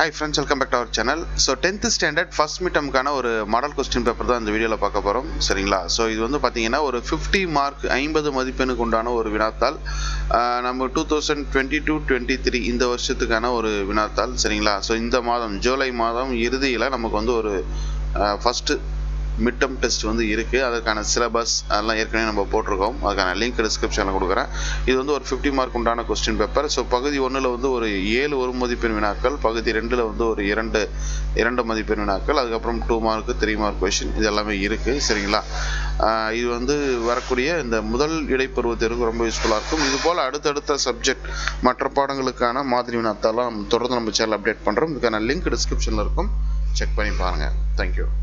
hi friends welcome back to our channel so tenth standard first மிட்டமுக்கான ஒரு model question paper தான் இந்த வீடியோவில் பார்க்க போகிறோம் சரிங்களா ஸோ இது வந்து பார்த்தீங்கன்னா ஒரு ஃபிஃப்டி மார்க் ஐம்பது மதிப்பெண்ணுக்கு உண்டான ஒரு வினாத்தாள் ஆஹ் நம்ம two thousand twenty two twenty three இந்த வருஷத்துக்கான ஒரு வினாத்தாள் சரிங்களா ஸோ இந்த மாதம் ஜூலை மாதம் இறுதியில் நமக்கு வந்து ஒரு ஃபஸ்ட்டு மிட்டம் டெஸ்ட் வந்து இருக்குது அதுக்கான சிலபஸ் அதெல்லாம் ஏற்கனவே நம்ம போட்டிருக்கோம் அதுக்கான லிங்க் டிஸ்கிரிப்ஷனில் கொடுக்குறேன் இது வந்து ஒரு ஃபிஃப்டி மார்க் உண்டான கொஸ்டின் பேப்பர் ஸோ பகுதி ஒன்றில் வந்து ஒரு ஏழு ஒரு மதிப்பெண் வினாக்கள் பகுதி ரெண்டில் வந்து ஒரு இரண்டு இரண்டு மதிப்பெண் வினாக்கள் அதுக்கப்புறம் two mark three mark question இது எல்லாமே இருக்குது சரிங்களா ஆஹ் இது வந்து வரக்கூடிய இந்த முதல் இடைப்பருவ தேர்வுக்கு ரொம்ப யூஸ்ஃபுல்லாக இருக்கும் இது போல் அடுத்தடுத்த சப்ஜெக்ட் மற்ற பாடங்களுக்கான மாதிரி வினாத்தாலாம் தொடர்ந்து நம்ம சேனல் அப்டேட் பண்ணுறோம் இதுக்கான லிங்க் டிஸ்கிரிப்ஷனில் இருக்கும் செக் பண்ணி பாருங்கள் தேங்க்யூ